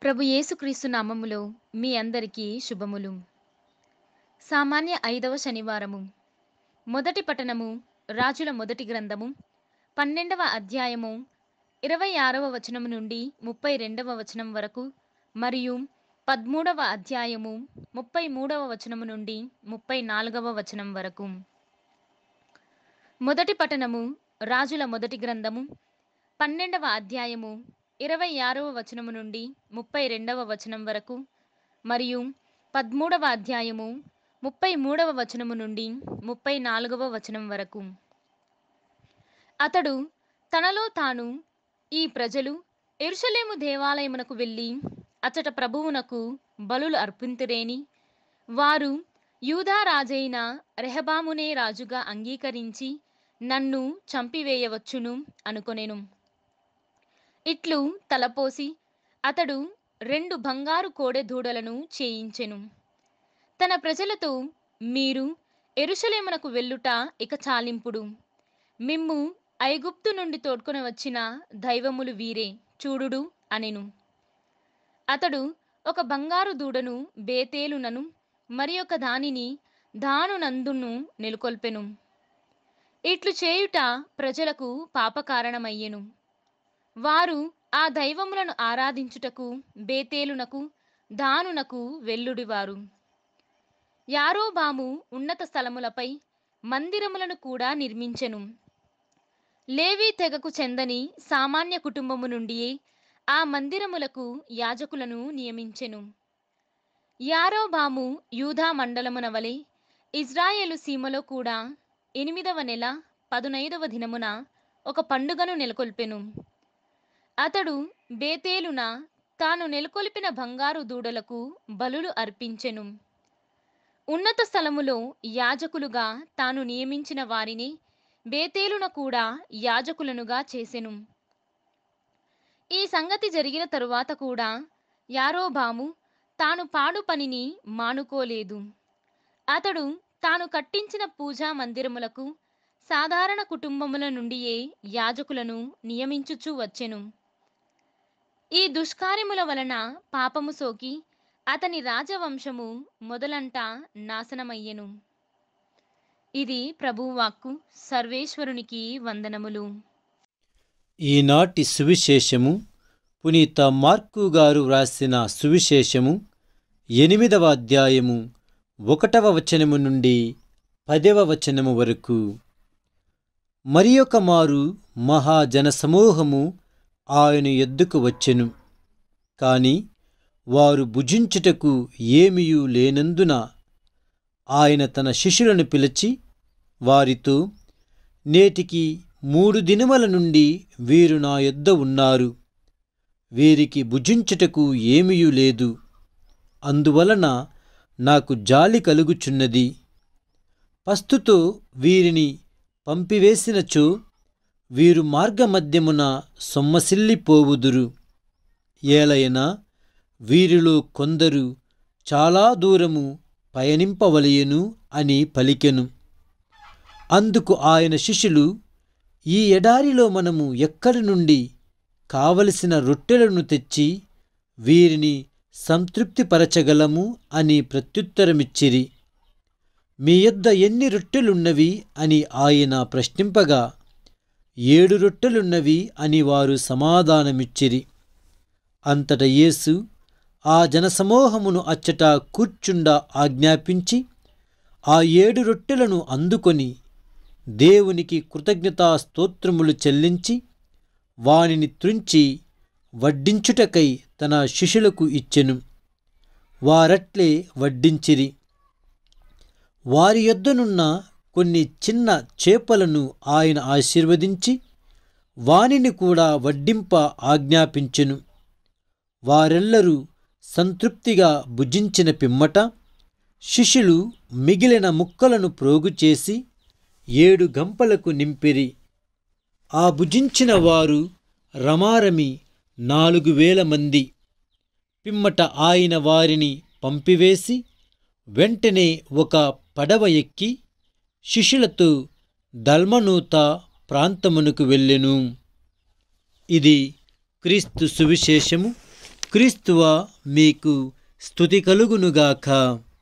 ప్రభు యేసుక్రీస్తు నామములో మీ అందరికీ శుభములు సామాన్య ఐదవ శనివారము మొదటి పఠనము రాజుల మొదటి గ్రంథము పన్నెండవ అధ్యాయము ఇరవై ఆరవ వచనము నుండి ముప్పై రెండవ వచనం వరకు మరియు పదమూడవ అధ్యాయము ముప్పై మూడవ వచనము నుండి ముప్పై నాలుగవ వచనం వరకు మొదటి పఠనము రాజుల మొదటి గ్రంథము పన్నెండవ అధ్యాయము ఇరవై ఆరవ వచనము నుండి ముప్పై రెండవ వచనం వరకు మరియు పదమూడవ అధ్యాయము ముప్పై మూడవ వచనము నుండి ముప్పై నాలుగవ వచనం వరకు అతడు తనలో తాను ఈ ప్రజలు ఎరుషలేము దేవాలయమునకు వెళ్ళి అచట ప్రభువునకు బలులు అర్పింతురేని వారు యూదా రాజైన రెహబామునే రాజుగా అంగీకరించి నన్ను చంపివేయవచ్చును అనుకొనెను ఇట్లు తలపోసి అతడు రెండు బంగారు కోడెదూడలను చేయించెను తన ప్రజలతో మీరు ఎరుషలేమునకు వెళ్ళుట ఇక చాలింపుడు మిమ్ము ఐగుప్తు నుండి తోడ్కొని వచ్చిన దైవములు వీరే చూడుడు అనెను అతడు ఒక బంగారు దూడను బేతేలునను మరి ఒక దానిని దానునందును నెలకొల్పెను ఇట్లు చేయుట ప్రజలకు పాపకారణమయ్యెను వారు ఆ దైవములను ఆరాధించుటకు బేతేలునకు దానునకు వెల్లుడివారు యారోబాము ఉన్నత స్థలములపై మందిరములను కూడా నిర్మించెను లేవీ తెగకు చెందని సామాన్య కుటుంబము నుండియే ఆ మందిరములకు యాజకులను నియమించెను యారోబాము యూధా మండలమున వలె ఇజ్రాయేలు సీమలో కూడా ఎనిమిదవ నెల పదునైదవ దినమున ఒక పండుగను నెలకొల్పెను అతడు బేతేలున తాను నెలకొల్పిన బంగారు దూడలకు బలులు అర్పించెను ఉన్నత స్థలములో యాజకులుగా తాను నియమించిన వారిని బేతేలున కూడా యాజకులనుగా చేసెను ఈ సంగతి జరిగిన తరువాత కూడా యారోబాము తాను పాడు పనిని మానుకోలేదు అతడు తాను కట్టించిన పూజా మందిరములకు సాధారణ కుటుంబముల నుండియే యాజకులను నియమించుచూ వచ్చెను ఈ దుష్కార్యముల వలన పాపము సోకి అతని రాజవంశము మొదలంట నాశనమయ్యెను ఇది ప్రభువాక్కు సర్వేశ్వరునికి వందనములు ఈనాటి సువిశేషము పునీత మార్కు గారు వ్రాసిన సువిశేషము ఎనిమిదవ అధ్యాయము ఒకటవ వచనము నుండి పదవ వచనము వరకు మరి ఒక మారు మహాజనసమూహము ఆయన ఎద్దుకు వచ్చెను కాని వారు భుజించుటకు ఏమియూ లేనందున ఆయన తన శిష్యులను పిలిచి వారితో నేటికి మూడు దినముల నుండి వీరు నా యొద్ద ఉన్నారు వీరికి భుజించుటకు ఏమియూ లేదు అందువలన నాకు జాలి కలుగుచున్నది పస్తుతో వీరిని పంపివేసినచో వీరు మార్గమధ్యమున సొమ్మసిల్లిపోవుదురు ఏలైనా వీరిలో కొందరు చాలా దూరము పయనింపవలయను అని పలికెను అందుకు ఆయన శిష్యులు ఈ ఎడారిలో మనము ఎక్కడి నుండి కావలసిన రొట్టెలను తెచ్చి వీరిని సంతృప్తిపరచగలము అని ప్రత్యుత్తరమిచ్చిరి మీ యొద్ద ఎన్ని రొట్టెలున్నవి అని ఆయన ప్రశ్నింపగా ఏడు రొట్టెలున్నవి అని వారు సమాధానమిచ్చిరి అంతట యేసు ఆ జనసమూహమును అచ్చట కూర్చుండ ఆజ్ఞాపించి ఆ ఏడు రొట్టెలను అందుకొని దేవునికి కృతజ్ఞతా స్తోత్రములు చెల్లించి వానిని త్రుంచి వడ్డించుటకై తన శిష్యులకు ఇచ్చెను వారట్లే వడ్డించిరి వారి యొద్దనున్న కొన్ని చిన్న చేపలను ఆయన ఆశీర్వదించి వానిని కూడా వడ్డింప ఆజ్ఞాపించెను వారెల్లరూ సంతృప్తిగా భుజించిన పిమ్మట శిష్యులు మిగిలిన ముక్కలను ప్రోగుచేసి ఏడు గంపలకు నింపిరి ఆ భుజించిన వారు రమారమి నాలుగు వేల మంది పిమ్మట ఆయన వారిని పంపివేసి వెంటనే ఒక పడవ ఎక్కి శిష్యులతో దల్మనూత ప్రాంతమునకు వెళ్ళెను ఇది క్రీస్తు సువిశేషము క్రీస్తువ మీకు స్తుతి కలుగునుగాక